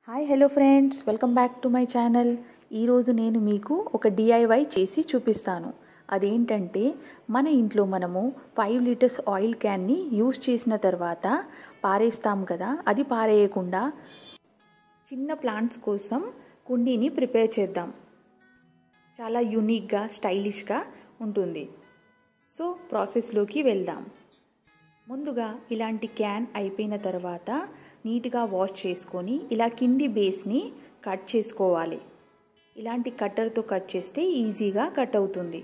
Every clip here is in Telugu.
hi hello friends welcome back to my channel ఈరోజు నేను మీకు ఒక డిఐవై చేసి చూపిస్తాను అదేంటంటే మన ఇంట్లో మనము ఫైవ్ లీటర్స్ ఆయిల్ క్యాన్ని యూస్ చేసిన తర్వాత పారేస్తాం కదా అది పారేయకుండా చిన్న ప్లాంట్స్ కోసం కుండీని ప్రిపేర్ చేద్దాం చాలా యూనిక్గా స్టైలిష్గా ఉంటుంది సో ప్రాసెస్లోకి వెళ్దాం ముందుగా ఇలాంటి క్యాన్ అయిపోయిన తర్వాత నీట్గా వాష్ చేసుకొని ఇలా కింది బేస్ని కట్ చేసుకోవాలి ఇలాంటి కట్టర్తో కట్ చేస్తే ఈజీగా కట్ అవుతుంది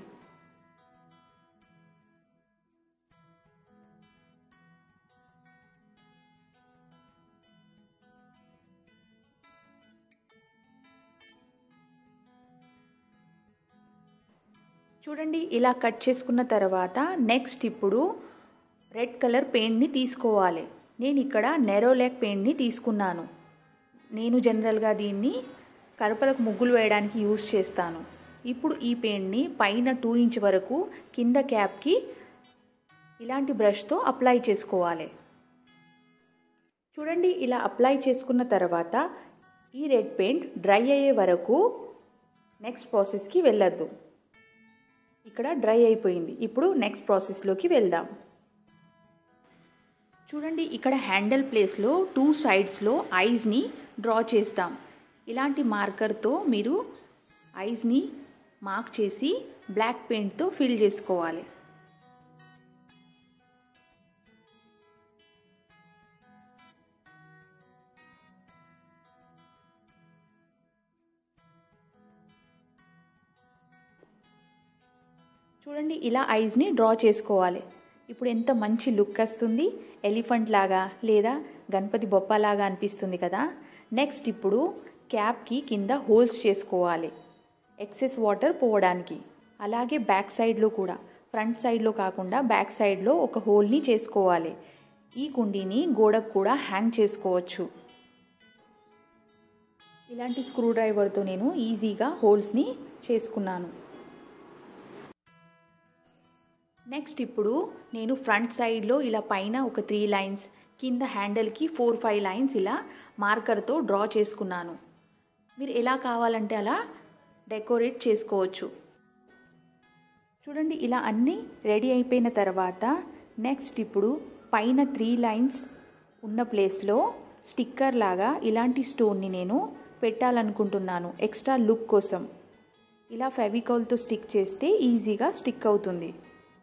చూడండి ఇలా కట్ చేసుకున్న తర్వాత నెక్స్ట్ ఇప్పుడు రెడ్ కలర్ పెయింట్ని తీసుకోవాలి నేను ఇక్కడ నెరోలాక్ పెయింట్ని తీసుకున్నాను నేను జనరల్గా దీన్ని కడపలకు ముగ్గులు వేయడానికి యూజ్ చేస్తాను ఇప్పుడు ఈ పెయింట్ని పైన టూ ఇంచ్ వరకు కింద క్యాప్కి ఇలాంటి బ్రష్తో అప్లై చేసుకోవాలి చూడండి ఇలా అప్లై చేసుకున్న తర్వాత ఈ రెడ్ పెయింట్ డ్రై అయ్యే వరకు నెక్స్ట్ ప్రాసెస్కి వెళ్ళొద్దు ఇక్కడ డ్రై అయిపోయింది ఇప్పుడు నెక్స్ట్ ప్రాసెస్లోకి వెళ్దాం చూడండి ఇక్కడ హ్యాండిల్ ప్లేస్లో టూ సైడ్స్లో ఐస్ని డ్రా చేస్తాం ఇలాంటి మార్కర్తో మీరు ఐస్ని మార్క్ చేసి బ్లాక్ పెయింట్తో ఫిల్ చేసుకోవాలి చూడండి ఇలా ఐస్ని డ్రా చేసుకోవాలి ఇప్పుడు ఎంత మంచి లుక్ వస్తుంది ఎలిఫెంట్ లాగా లేదా గణపతి బొప్ప లాగా అనిపిస్తుంది కదా నెక్స్ట్ ఇప్పుడు క్యాప్కి కింద హోల్స్ చేసుకోవాలి ఎక్సెస్ వాటర్ పోవడానికి అలాగే బ్యాక్ సైడ్లో కూడా ఫ్రంట్ సైడ్లో కాకుండా బ్యాక్ సైడ్లో ఒక హోల్ని చేసుకోవాలి ఈ కుండీని గోడకు కూడా హ్యాంగ్ చేసుకోవచ్చు ఇలాంటి స్క్రూ డ్రైవర్తో నేను ఈజీగా హోల్స్ని చేసుకున్నాను నెక్స్ట్ ఇప్పుడు నేను ఫ్రంట్ సైడ్లో ఇలా పైన ఒక త్రీ లైన్స్ కింద హ్యాండిల్కి ఫోర్ ఫైవ్ లైన్స్ ఇలా మార్కర్తో డ్రా చేసుకున్నాను మీరు ఎలా కావాలంటే అలా డెకరేట్ చేసుకోవచ్చు చూడండి ఇలా అన్నీ రెడీ అయిపోయిన తర్వాత నెక్స్ట్ ఇప్పుడు పైన త్రీ లైన్స్ ఉన్న ప్లేస్లో స్టిక్కర్ లాగా ఇలాంటి స్టోన్ని నేను పెట్టాలనుకుంటున్నాను ఎక్స్ట్రా లుక్ కోసం ఇలా ఫెవికాల్తో స్టిక్ చేస్తే ఈజీగా స్టిక్ అవుతుంది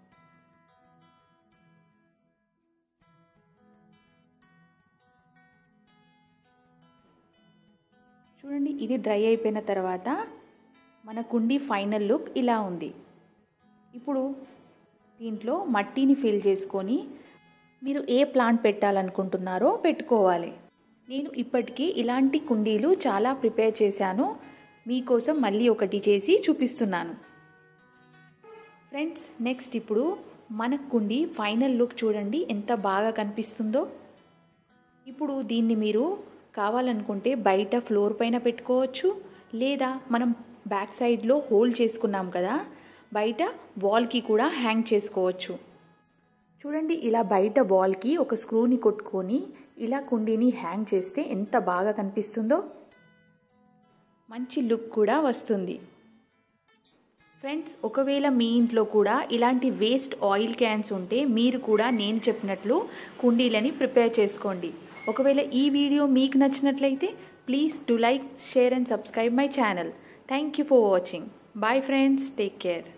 చూడండి ఇది డ్రై అయిపోయిన తర్వాత మన కుండీ ఫైనల్ లుక్ ఇలా ఉంది ఇప్పుడు దీంట్లో మట్టిని ఫిల్ చేసుకొని మీరు ఏ ప్లాంట్ పెట్టాలనుకుంటున్నారో పెట్టుకోవాలి నేను ఇప్పటికీ ఇలాంటి కుండీలు చాలా ప్రిపేర్ చేశాను మీకోసం మళ్ళీ ఒకటి చేసి చూపిస్తున్నాను ఫ్రెండ్స్ నెక్స్ట్ ఇప్పుడు మన కుండీ ఫైనల్ లుక్ చూడండి ఎంత బాగా కనిపిస్తుందో ఇప్పుడు దీన్ని మీరు కావాలనుకుంటే బయట ఫ్లోర్ పైన పెట్టుకోవచ్చు లేదా మనం బ్యాక్ సైడ్లో హోల్డ్ చేసుకున్నాం కదా బయట వాల్కి కూడా హ్యాంగ్ చేసుకోవచ్చు చూడండి ఇలా బయట వాల్కి ఒక స్క్రూని కొట్టుకొని ఇలా కుండీని హ్యాంగ్ చేస్తే ఎంత బాగా కనిపిస్తుందో మంచి లుక్ కూడా వస్తుంది ఫ్రెండ్స్ ఒకవేళ మీ ఇంట్లో కూడా ఇలాంటి వేస్ట్ ఆయిల్ క్యాన్స్ ఉంటే మీరు కూడా నేను చెప్పినట్లు కుండీలని ప్రిపేర్ చేసుకోండి ఒకవేళ ఈ వీడియో మీకు నచ్చినట్లయితే please do like share and subscribe my channel thank you for watching bye friends take care